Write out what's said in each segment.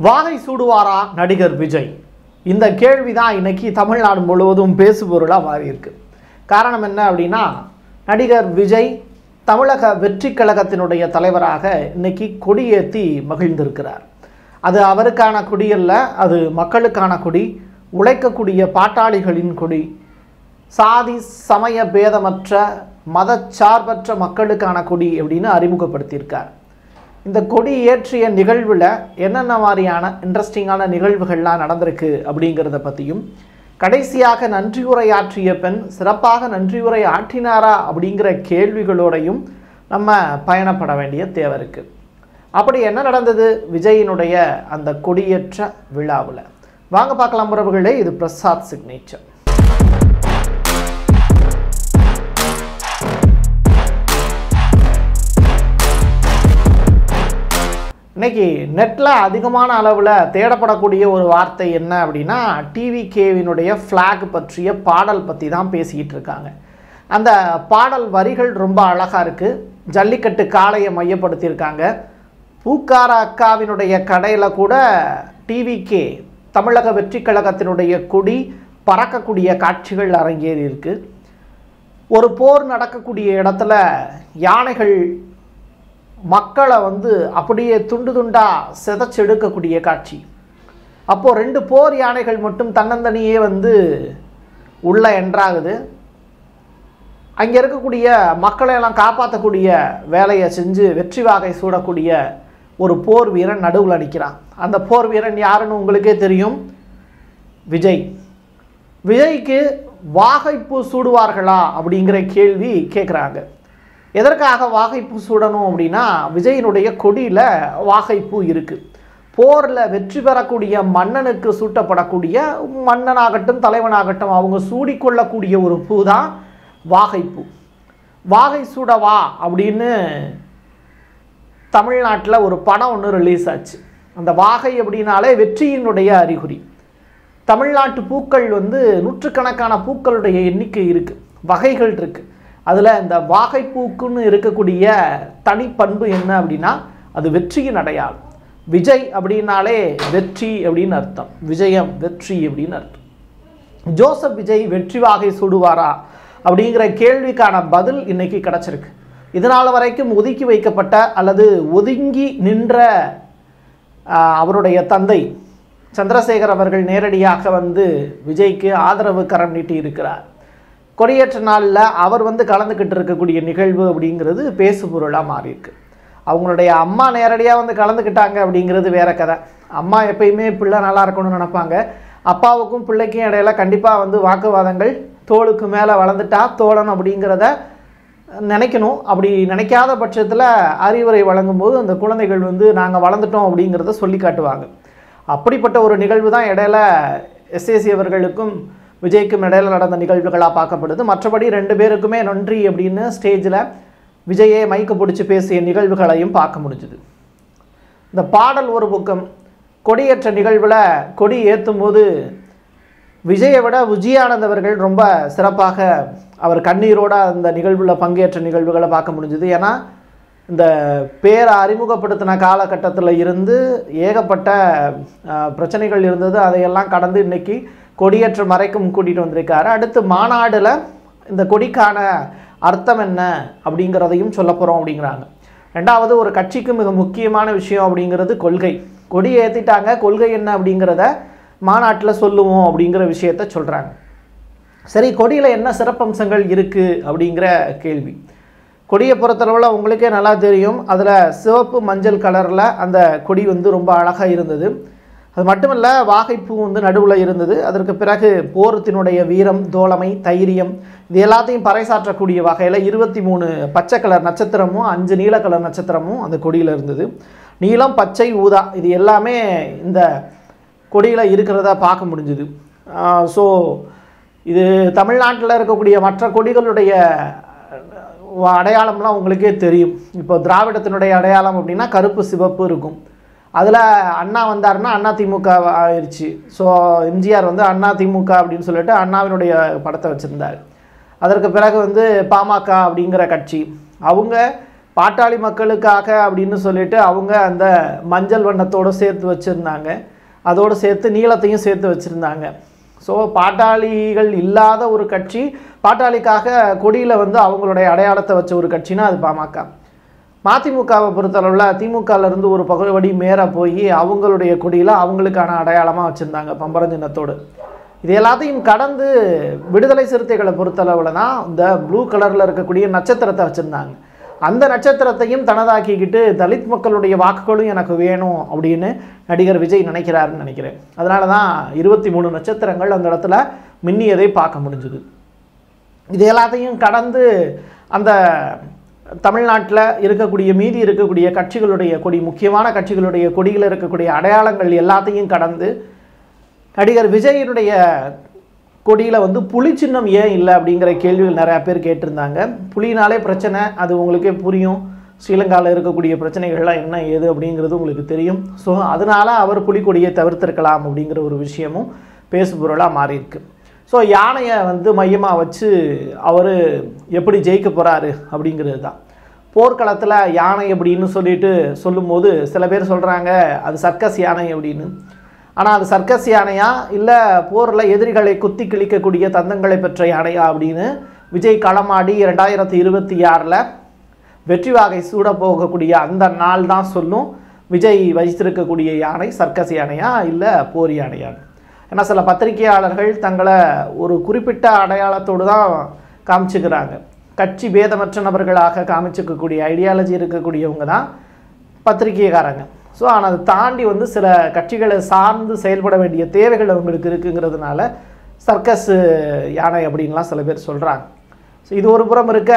வாகை சூடுவாரா நடிகர் விஜய் இந்த கேள்வி தான் இன்னைக்கு தமிழ்நாடு முழுவதும் பேசுபொருளாக மாறி இருக்கு காரணம் என்ன அப்படின்னா நடிகர் விஜய் தமிழக வெற்றி கழகத்தினுடைய தலைவராக இன்னைக்கு கொடியேற்றி மகிழ்ந்திருக்கிறார் அது அவருக்கான கொடி அல்ல அது மக்களுக்கான கொடி உழைக்கக்கூடிய பாட்டாளிகளின் கொடி சாதி சமய பேதமற்ற மதச்சார்பற்ற மக்களுக்கான கொடி அப்படின்னு அறிமுகப்படுத்தியிருக்கார் இந்த கொடி ஏற்றிய நிகழ்வில் என்னென்ன மாதிரியான இன்ட்ரெஸ்டிங்கான நிகழ்வுகள்லாம் நடந்திருக்கு அப்படிங்கிறத பற்றியும் கடைசியாக நன்றியுரையாற்றிய பெண் சிறப்பாக நன்றியுரை ஆற்றினாரா அப்படிங்கிற கேள்விகளோடையும் நம்ம பயணப்பட வேண்டிய தேவை இருக்குது அப்படி என்ன நடந்தது விஜயினுடைய அந்த கொடியேற்ற விழாவில் வாங்க பார்க்கலாம் உறவுகளே இது பிரசாத் சிக்னேச்சர் இன்னைக்கு நெட்டில் அதிகமான அளவில் தேடப்படக்கூடிய ஒரு வார்த்தை என்ன அப்படின்னா டிவிகேவினுடைய ஃப்ளாக் பற்றிய பாடல் பற்றி தான் பேசிக்கிட்டு இருக்காங்க அந்த பாடல் வரிகள் ரொம்ப அழகாக இருக்குது ஜல்லிக்கட்டு காளையை மையப்படுத்தியிருக்காங்க பூக்கார அக்காவினுடைய கடையில் கூட டிவிகே தமிழக வெற்றி கழகத்தினுடைய கொடி பறக்கக்கூடிய காட்சிகள் அரங்கேறி இருக்கு ஒரு போர் நடக்கக்கூடிய இடத்துல யானைகள் மக்களை வந்து அப்படியே துண்டு துண்டா சிதைச்செடுக்கக்கூடிய காட்சி அப்போது ரெண்டு போர் யானைகள் மட்டும் தன்னந்தனியே வந்து உள்ள என்றாகுது அங்கே இருக்கக்கூடிய மக்களை எல்லாம் காப்பாற்றக்கூடிய வேலையை செஞ்சு வெற்றி வாகை சூடக்கூடிய ஒரு போர் வீரன் நடுவில் நிற்கிறான் அந்த போர் வீரன் யாருன்னு உங்களுக்கே தெரியும் விஜய் விஜய்க்கு வாகைப்பூ சூடுவார்களா அப்படிங்கிற கேள்வி கேட்குறாங்க எதற்காக வாகைப்பூ சூடணும் அப்படின்னா விஜயினுடைய கொடியில் வாகைப்பூ இருக்குது போரில் வெற்றி பெறக்கூடிய மன்னனுக்கு சூட்டப்படக்கூடிய மன்னனாகட்டும் தலைவனாகட்டும் அவங்க சூடிக்கொள்ளக்கூடிய ஒரு பூ தான் வாகைப்பூ வாகை சூடவா அப்படின்னு தமிழ்நாட்டில் ஒரு படம் ஒன்று ரிலீஸ் ஆச்சு அந்த வாகை அப்படின்னாலே வெற்றியினுடைய அறிகுறி தமிழ்நாட்டு பூக்கள் வந்து நூற்றுக்கணக்கான பூக்களுடைய எண்ணிக்கை இருக்குது வகைகள் இருக்குது அதில் இந்த வாகைப்பூக்குன்னு இருக்கக்கூடிய தனிப்பண்பு என்ன அப்படின்னா அது வெற்றியின் அடையாளம் விஜய் அப்படின்னாலே வெற்றி அப்படின்னு அர்த்தம் விஜயம் வெற்றி அப்படின்னு அர்த்தம் ஜோசப் விஜய் வெற்றி வாகை சூடுவாரா அப்படிங்கிற கேள்விக்கான பதில் இன்னைக்கு கிடச்சிருக்கு இதனால் வரைக்கும் ஒதுக்கி வைக்கப்பட்ட அல்லது ஒதுங்கி நின்ற ஆஹ், அவருடைய தந்தை சந்திரசேகர் அவர்கள் நேரடியாக வந்து விஜய்க்கு ஆதரவு கரம் நீட்டி இருக்கிறார் கொடியேற்ற நாளில் அவர் வந்து கலந்துக்கிட்டு இருக்கக்கூடிய நிகழ்வு அப்படிங்கிறது பேசுபொருளாக மாறியிருக்கு அவங்களுடைய அம்மா நேரடியாக வந்து கலந்துக்கிட்டாங்க அப்படிங்கிறது வேற கதை அம்மா எப்பயுமே பிள்ளை நல்லா இருக்கணும்னு நினைப்பாங்க அப்பாவுக்கும் பிள்ளைக்கும் இடையில கண்டிப்பாக வந்து வாக்குவாதங்கள் தோளுக்கு மேலே வளர்ந்துட்டா தோழன் அப்படிங்கிறத நினைக்கணும் அப்படி நினைக்காத பட்சத்தில் அறிவுரை வழங்கும்போது அந்த குழந்தைகள் வந்து நாங்கள் வளர்ந்துட்டோம் அப்படிங்கிறத சொல்லி காட்டுவாங்க அப்படிப்பட்ட ஒரு நிகழ்வு தான் இடையில எஸ்ஏசி அவர்களுக்கும் விஜய்க்கும் இடையில நடந்த நிகழ்வுகளாக பார்க்கப்படுது மற்றபடி ரெண்டு பேருக்குமே நன்றி அப்படின்னு ஸ்டேஜில் விஜயே மைக்கு பிடிச்சி பேசிய நிகழ்வுகளையும் பார்க்க முடிஞ்சுது இந்த பாடல் ஒரு பக்கம் கொடியேற்ற நிகழ்வில் கொடி ஏற்றும் போது விஜயை விட விஜயானந்த் அவர்கள் ரொம்ப சிறப்பாக அவர் கண்ணீரோட அந்த நிகழ்வில் பங்கேற்ற நிகழ்வுகளை பார்க்க முடிஞ்சுது ஏன்னா இந்த பேரை அறிமுகப்படுத்தின காலகட்டத்தில் இருந்து ஏகப்பட்ட அஹ், பிரச்சனைகள் இருந்தது அதையெல்லாம் கடந்து இன்னைக்கு கொடியேற்ற மறைக்கும் கூட்டிகிட்டு வந்திருக்காரு அடுத்து மாநாடில் இந்த கொடிக்கான அர்த்தம் என்ன அப்படிங்கிறதையும் சொல்ல போகிறோம் அப்படிங்கிறாங்க ரெண்டாவது ஒரு கட்சிக்கு மிக முக்கியமான விஷயம் அப்படிங்கிறது கொள்கை கொடி ஏற்றிட்டாங்க கொள்கை என்ன அப்படிங்கிறத மாநாட்டில் சொல்லுவோம் அப்படிங்கிற விஷயத்த சொல்கிறாங்க சரி கொடியில் என்ன சிறப்பம்சங்கள் இருக்குது அப்படிங்கிற கேள்வி கொடியை பொறுத்தளவில் உங்களுக்கே நல்லா தெரியும் அதில் சிவப்பு மஞ்சள் கலரில் அந்த கொடி வந்து ரொம்ப அழகாக இருந்தது அது மட்டும் இல்லை வாகைப்பூ வந்து நடுவில் இருந்தது அதற்கு பிறகு போரத்தினுடைய வீரம் தோழமை தைரியம் இது எல்லாத்தையும் பறைசாற்றக்கூடிய வகையில் இருபத்தி மூணு பச்சை கலர் நட்சத்திரமும் அஞ்சு நீல கலர் நட்சத்திரமும் அந்த கொடியில் இருந்தது நீலம் பச்சை ஊதா இது எல்லாமே இந்த கொடியில் இருக்கிறத பார்க்க முடிஞ்சுது ஸோ இது தமிழ்நாட்டில் இருக்கக்கூடிய மற்ற கொடிகளுடைய அஹ், அடையாளம்லாம் உங்களுக்கே தெரியும் இப்போ திராவிடத்தினுடைய அடையாளம் அப்படின்னா கருப்பு சிவப்பு இருக்கும் அதில் அண்ணா வந்தாருன்னா அண்ணா திமுக ஆயிடுச்சு ஸோ எம்ஜிஆர் வந்து அண்ணா திமுக அப்படின்னு சொல்லிட்டு அண்ணாவினுடைய படத்தை வச்சுருந்தார் அதற்கு பிறகு வந்து பாமக அப்படிங்கிற கட்சி அவங்க பாட்டாளி மக்களுக்காக அப்படின்னு சொல்லிட்டு அவங்க அந்த மஞ்சள் வண்ணத்தோடு சேர்த்து வச்சுருந்தாங்க அதோடு சேர்த்து நீளத்தையும் சேர்த்து வச்சுருந்தாங்க ஸோ பாட்டாளிகள் இல்லாத ஒரு கட்சி பாட்டாளிக்காக கொடியில் வந்து அவங்களுடைய அடையாளத்தை வச்ச ஒரு கட்சினா அது பாமக மதிமுகவை பொறுத்தளவில் திமுகலேருந்து ஒரு பகுதி மேற போய் அவங்களுடைய கொடியில் அவங்களுக்கான அடையாளமாக வச்சுருந்தாங்க பம்பரம் சின்னத்தோடு இது எல்லாத்தையும் கடந்து விடுதலை சிறுத்தைகளை பொறுத்தளவில் தான் இந்த ப்ளூ கலரில் இருக்கக்கூடிய நட்சத்திரத்தை வச்சுருந்தாங்க அந்த நட்சத்திரத்தையும் தனதாக்கிக்கிட்டு தலித் மக்களுடைய வாக்குகளும் எனக்கு வேணும் அப்படின்னு நடிகர் விஜய் நினைக்கிறாருன்னு நினைக்கிறேன் அதனால தான் இருபத்தி மூணு நட்சத்திரங்கள் அந்த இடத்துல மின்னியதை பார்க்க முடிஞ்சுது இது எல்லாத்தையும் கடந்து அந்த தமிழ்நாட்டில் இருக்கக்கூடிய மீதி இருக்கக்கூடிய கட்சிகளுடைய கொடி முக்கியமான கட்சிகளுடைய கொடியில் இருக்கக்கூடிய அடையாளங்கள் எல்லாத்தையும் கடந்து நடிகர் விஜயனுடைய கொடியில் வந்து புலி சின்னம் ஏன் இல்லை அப்படிங்கிற கேள்விகள் நிறையா பேர் கேட்டிருந்தாங்க புலினாலே பிரச்சனை அது உங்களுக்கே புரியும் ஸ்ரீலங்காவில் இருக்கக்கூடிய பிரச்சனைகள்லாம் என்ன ஏது அப்படிங்கிறது உங்களுக்கு தெரியும் ஸோ அதனால அவர் புலிக்கொடியை தவிர்த்திருக்கலாம் அப்படிங்கிற ஒரு விஷயமும் பேசுபொருளாக மாறியிருக்கு ஸோ யானையை வந்து மையமாக வச்சு அவர் எப்படி ஜெயிக்க போகிறாரு அப்படிங்கிறது தான் போர்க்களத்தில் யானை அப்படின்னு சொல்லிட்டு சொல்லும்போது சில பேர் சொல்கிறாங்க அது சர்க்கஸ் யானை அப்படின்னு ஆனால் அது சர்க்கஸ் யானையா இல்லை போரில் எதிரிகளை குத்தி கிழிக்கக்கூடிய தந்தங்களை பெற்ற யானையா அப்படின்னு விஜய் களமாடி ரெண்டாயிரத்தி இருபத்தி ஆறில் வெற்றி வாகை சூட போகக்கூடிய அந்த நாள் தான் சொல்லும் விஜய் வைத்திருக்கக்கூடிய யானை சர்க்கஸ் யானையா இல்லை போர் யானையா ஏன்னா சில பத்திரிகையாளர்கள் தங்களை ஒரு குறிப்பிட்ட அடையாளத்தோடு தான் காமிச்சுக்கிறாங்க கட்சி பேதமற்ற நபர்களாக காமிச்சிக்கக்கூடிய ஐடியாலஜி இருக்கக்கூடியவங்க தான் பத்திரிகைக்காரங்க ஸோ ஆனால் அதை தாண்டி வந்து சில கட்சிகளை சார்ந்து செயல்பட வேண்டிய தேவைகள் அவங்களுக்கு இருக்குங்கிறதுனால சர்க்கஸ் யானை அப்படின்லாம் சில பேர் சொல்கிறாங்க ஸோ இது ஒரு புறம் இருக்க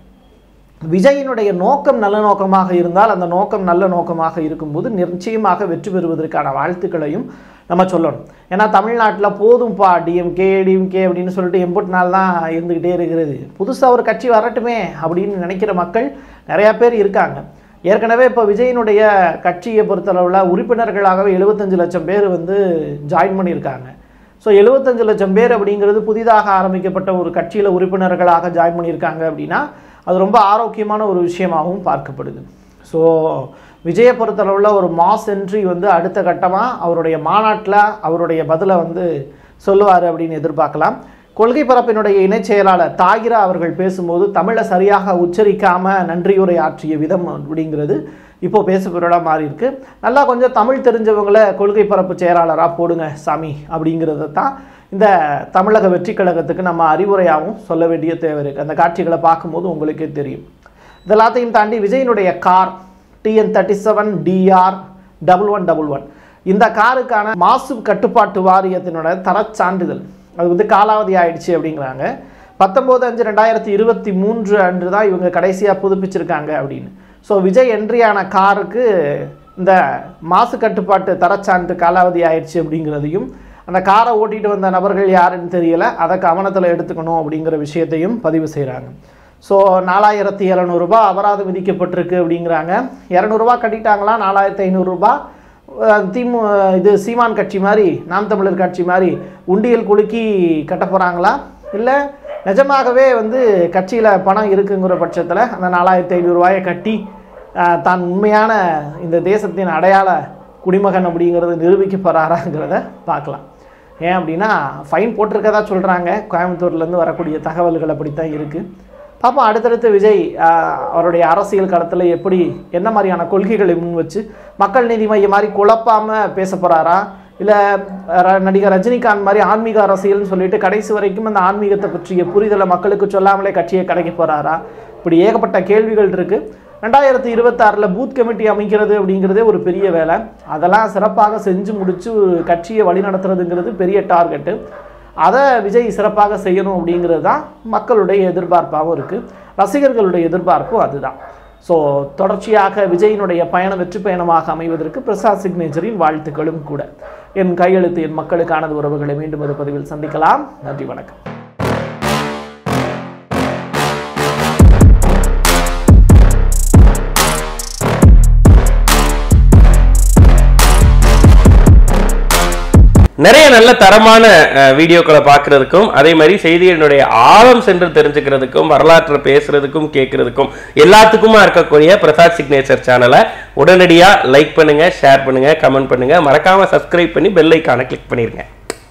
விஜயினுடைய நோக்கம் நல்ல நோக்கமாக இருந்தால் அந்த நோக்கம் நல்ல நோக்கமாக இருக்கும்போது நிச்சயமாக வெற்றி பெறுவதற்கான வாழ்த்துக்களையும் நம்ம சொல்லணும் ஏன்னா தமிழ்நாட்டில் போதும்பா டிஎம்கே டிஎம்கே அப்படின்னு சொல்லிட்டு எண்பத்தி நாள் தான் இருந்துக்கிட்டே இருக்கிறது புதுசாக ஒரு கட்சி வரட்டுமே அப்படின்னு நினைக்கிற மக்கள் நிறையா பேர் இருக்காங்க ஏற்கனவே இப்போ விஜயினுடைய கட்சியை பொறுத்தளவில் உறுப்பினர்களாகவே எழுபத்தஞ்சு லட்சம் பேர் வந்து ஜாயின் பண்ணியிருக்காங்க ஸோ எழுபத்தஞ்சு லட்சம் பேர் அப்படிங்கிறது புதிதாக ஆரம்பிக்கப்பட்ட ஒரு கட்சியில் உறுப்பினர்களாக ஜாயின் பண்ணியிருக்காங்க அப்படின்னா அது ரொம்ப ஆரோக்கியமான ஒரு விஷயமாகவும் பார்க்கப்படுது ஸோ விஜயை பொறுத்தளவில் ஒரு மாஸ் என்ட்ரி வந்து அடுத்த கட்டமாக அவருடைய மாநாட்டில் அவருடைய பதிலை வந்து சொல்லுவார் அப்படின்னு எதிர்பார்க்கலாம் கொள்கை பரப்பினுடைய இணைச் செயலாளர் தாகிரா அவர்கள் பேசும்போது தமிழை சரியாக உச்சரிக்காமல் நன்றியுரை ஆற்றிய விதம் அப்படிங்கிறது இப்போ பேசுபொருளாக மாறி இருக்கு நல்லா கொஞ்சம் தமிழ் தெரிஞ்சவங்கள கொள்கை பரப்பு செயலாளராக போடுங்க சாமி அப்படிங்கிறத தான் இந்த தமிழக வெற்றி கழகத்துக்கு நம்ம அறிவுரையாகவும் சொல்ல வேண்டிய தேவை இருக்குது அந்த காட்சிகளை பார்க்கும்போது உங்களுக்கே தெரியும் இதெல்லாத்தையும் தாண்டி விஜயனுடைய car TN thirty seven TR double one double one இந்த காருக்கான மாசு கட்டுப்பாட்டு வாரியத்தினோட தரச் சான்றிதழ் அது வந்து காலாவதி ஆயிடுச்சு அப்படிங்கிறாங்க பத்தொம்போது அஞ்சு ரெண்டாயிரத்தி இருபத்தி மூன்று அன்று தான் இவங்க கடைசியாக புதுப்பிச்சிருக்காங்க அப்படின்னு ஸோ விஜய் என்ட்ரியான காருக்கு இந்த மாசு கட்டுப்பாட்டு தரச்சான்று காலாவதி ஆயிடுச்சு அப்படிங்கிறதையும் அந்த காரை ஓட்டிட்டு வந்த நபர்கள் யாருன்னு தெரியல அதை கவனத்தில் எடுத்துக்கணும் அப்படிங்கிற விஷயத்தையும் பதிவு செய்கிறாங்க ஸோ நாலாயிரத்தி எழுநூறுபா அபராதம் விதிக்கப்பட்டிருக்கு அப்படிங்கிறாங்க இரநூறுபா கட்டிட்டாங்களா நாலாயிரத்தி ஐநூறுரூபா திமு இது சீமான் கட்சி மாதிரி நாம் தமிழர் கட்சி மாதிரி உண்டியல் குலுக்கி கட்ட போகிறாங்களா இல்லை நிஜமாகவே வந்து கட்சியில் பணம் இருக்குங்கிற பட்சத்தில் அந்த நாலாயிரத்தி ஐநூறுரூவாயை கட்டி ஆஹ், தான் உண்மையான இந்த தேசத்தின் அடையாள குடிமகன் அப்படிங்கிறத நிரூபிக்க போகிறாராங்கிறத பார்க்கலாம் ஏன் அப்படின்னா ஃபைன் போட்டிருக்கதா சொல்கிறாங்க கோயம்புத்தூர்லேருந்து வரக்கூடிய தகவல்கள் அப்படித்தான் இருக்குது பார்ப்போம் அடுத்தடுத்து விஜய் ஆஹ், அவருடைய அரசியல் களத்தில் எப்படி என்ன மாதிரியான கொள்கைகளை முன் வச்சு மக்கள் நீதி மையம் மாதிரி குழப்பாமல் பேச போகிறாரா இல்லை நடிகர் ரஜினிகாந்த் மாதிரி ஆன்மீக அரசியல்னு சொல்லிட்டு கடைசி வரைக்கும் அந்த ஆன்மீகத்தை பற்றிய புரிதலை மக்களுக்கு சொல்லாமலே கட்சியை கிடைக்க போகிறாரா இப்படி ஏகப்பட்ட கேள்விகள் இருக்குது ரெண்டாயிரத்தி இருபத்தாறில் பூத் கமிட்டி அமைக்கிறது அப்படிங்கிறதே ஒரு பெரிய வேலை அதெல்லாம் சிறப்பாக செஞ்சு முடிச்சு ஒரு கட்சியை வழிநடத்துறதுங்கிறது பெரிய டார்கெட்டு அதை விஜய் சிறப்பாக செய்யணும் அப்படிங்கிறது தான் மக்களுடைய எதிர்பார்ப்பாகவும் இருக்குது ரசிகர்களுடைய எதிர்பார்ப்பும் அதுதான் ஸோ தொடர்ச்சியாக விஜயினுடைய பயணம் வெற்றி பயணமாக அமைவதற்கு பிரசாத் சிக்னேச்சரின் வாழ்த்துக்களும் கூட என் கையெழுத்து என் மக்களுக்கானது உறவுகளை மீண்டும் ஒரு பதிவில் சந்திக்கலாம் நன்றி வணக்கம் நிறைய நல்ல தரமான அஹ், வீடியோக்களை பார்க்கறதுக்கும் அதே மாதிரி செய்திகளினுடைய ஆழம் சென்று தெரிஞ்சுக்கிறதுக்கும் வரலாற்றை பேசுறதுக்கும் கேட்கறதுக்கும் எல்லாத்துக்குமா இருக்கக்கூடிய பிரசாத் சிக்னேச்சர் சேனலை உடனடியாக லைக் பண்ணுங்க ஷேர் பண்ணுங்க கமெண்ட் பண்ணுங்க மறக்காம சப்ஸ்கிரைப் பண்ணி பெல் ஐக்கானை கிளிக் பண்ணிருங்க